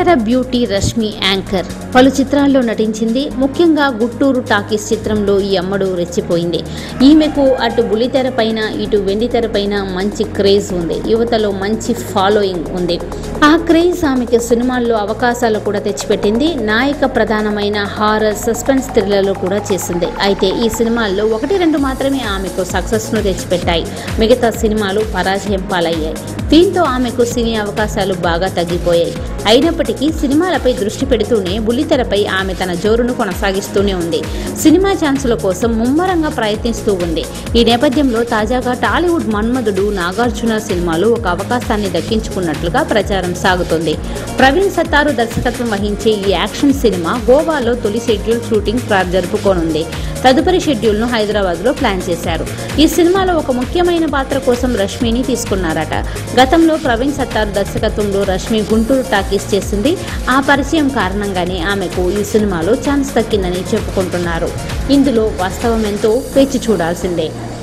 బుల్లితెర beauty Rashmi anchor పలు చిత్రాల్లో నటించింది ముఖ్యంగా గుట్టూరు టాకీస్ చిత్రంలో ఈ అమ్మడు రెచ్చిపోయింది ఈమెకు అటు బుల్లితెర పైన ఇటు వెండితెర పైన మంచి క్రేజ్ ఉంది యువతలో మంచి ఫాలోయింగ్ ఉంది ఆ క్రేజ్ ఆమెకి సినిమాల్లో అవకాశాలు కూడా తెచ్చిపెట్టింది నాయక ప్రధానమైన హారర్ సస్పెన్స్ థ్రిల్లర్లు కూడా చేసింది అయితే ఈ సినిమాల్లో ఒకటి రెండు మాత్రమే ఆమెకు సక్సెస్ను తెచ్చిపెట్టాయి మిగతా సినిమాలు పరాజయం పాలయ్యాయి దీంతో ఆమెకు సినీ అవకాశాలు బాగా తగ్గిపోయాయి అయినప్పటికీ సినిమాలపై దృష్టి పెడుతూనే బుల్లితెరపై ఆమె తన జోరును కొనసాగిస్తూనే ఉంది సినిమా ఛాన్సుల కోసం ముమ్మరంగా ప్రయత్నిస్తూ ఉంది ఈ నేపథ్యంలో తాజాగా టాలీవుడ్ మన్మధుడు నాగార్జున సినిమాలో ఒక అవకాశాన్ని దక్కించుకున్నట్లుగా ప్రచారం సాగుతోంది ప్రవీణ్ సత్తారు దర్శకత్వం వహించే ఈ యాక్షన్ సినిమా గోవాలో తొలి షెడ్యూల్ షూటింగ్ ప్రా- జరుపుకోనుంది తదుపరి షెడ్యూల్ను హైదరాబాద్లో ప్లాన్ చేశారు ఈ సినిమాలో ఒక ముఖ్యమైన పాత్ర కోసం రష్మిని తీసుకున్నారట గతంలో ప్రవీణ్ సత్తారు దర్శకత్వంలో రష్మి గుంటూరు టాకీస్ చేసింది ఆ పరిచయం కారణంగానే ఆమెకు ఈ సినిమాలో ఛాన్స్ దక్కిందని చెప్పుకుంటున్నారు ఇందులో వాస్తవం ఎంతో వేచి చూడాల్సిందే